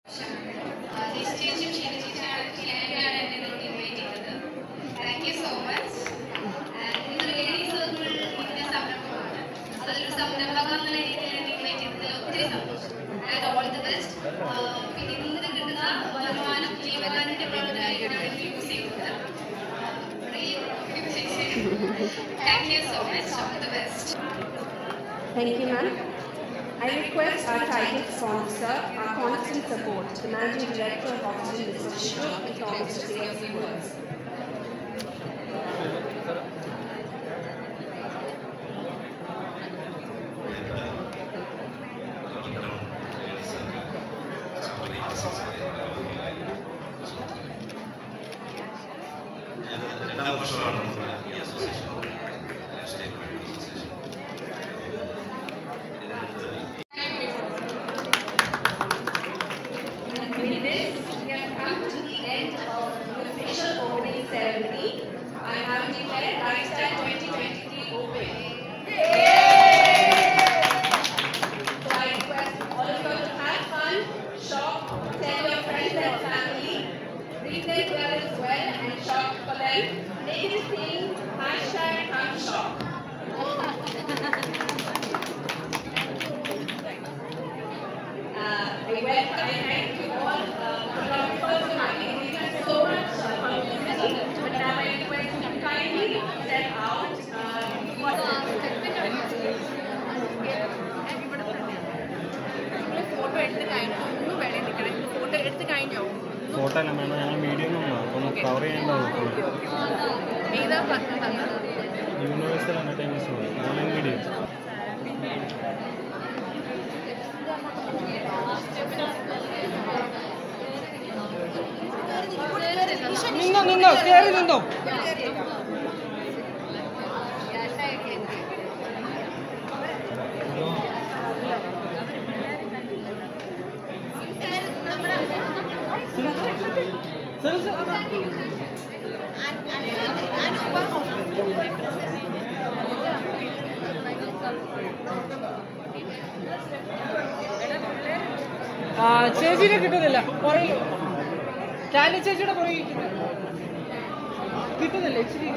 ചേച്ചിയും ഷീല ചേച്ചിയാണ് ഷീലയാണ് എന്നെ ഇതിലോട്ട് ഇൻവൈറ്റ് ചെയ്തത് താങ്ക് യു സോ മച്ച് ഇതൊരു ലേഡീസ് സർക്കിൾ ഇതിന്റെ സംരംഭമാണ് അതൊരു സംരംഭക എന്നുള്ള രീതിയിൽ എന്നെ ഇൻവൈറ്റ് ചെയ്തതിൽ ഒത്തിരി സന്തോഷം ആൻഡ് ഓൾ ദി ബെസ്റ്റ് പിന്നെ ഇന്ന് കിട്ടുന്ന വരുമാനം ജീവകാരുടെ പ്രവർത്തനമായിട്ടാണ് യൂസ് ചെയ്യുന്നത് thank you so much all the best Thank you, ma'am. I request our title sponsor, our constant support, the Managing Director of Oxygen Research Group, Thomas, to say a few words. രണ്ടാം വർഷമാണ് നമ്മൾ ഈ association state association With this, we have come to the end of the official opening ceremony. I have declared Lifestyle 2023 open. So I request all of you to have fun, shop, tell your friends and family, read their queries well and shop for them. Make it a thing, hashtag come shop. Uh, I welcome and thank you all uh, photographers and I think we have so much uh, publicity. But now I request you to kindly step out. Uh, photo എടുത്ത് കഴിഞ്ഞു ഒന്ന് വെളിയിൽ നിൽക്കണം photo എടുത്ത് കഴിഞ്ഞോ photo എല്ലാം വേണം ഞങ്ങൾ മീഡിയം ഒന്നാണ് അപ്പം കവർ ചെയ്യേണ്ടത് ഏതാ പറഞ്ഞത് പറഞ്ഞത് യൂണിവേഴ്സൽ എൻ്റർടൈൻമെൻറ്റ്സ് ഓൺലൈൻ മീഡിയം നിന്നോ നിന്നോ കേറി നിന്നോ ആ ചേച്ചിനെ കിട്ടുന്നില്ല പുറകിൽ ചാലി ചേച്ചിയുടെ പുറകിൽ കിട്ടുന്നില്ല ഇച്ചിരി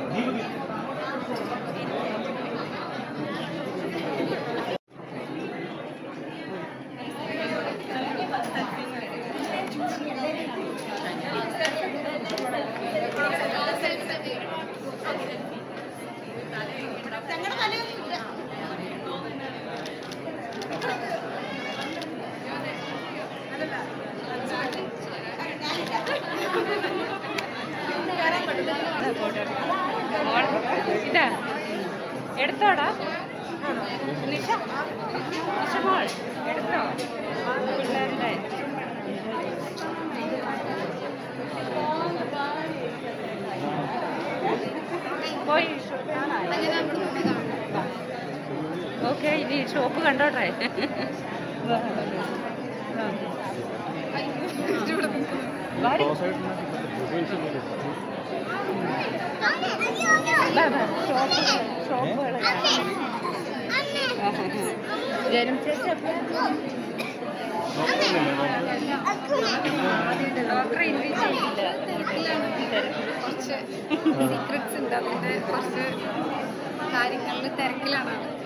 ഇതാ എടുത്തോടാ നിഷ നിഷ മോൾ എടുത്തോ പിള്ളേരുടെ പോയി ഓക്കെ ഇനി ഷോപ്പ് കണ്ടോട്ടെ വാടി ബാ, ബാ, ഷോപ്പ് ഷോപ്പുകൾ ജനം ചേച്ചി ഡോക്ടറെ ഇൻവൈറ്റ് ചെയ്യില്ല കുറച്ച് സീക്രട്സ് ഉണ്ട് അതിന്റെ കുറച്ച് കാര്യങ്ങളിൽ തിരക്കിലാണ് ആള്.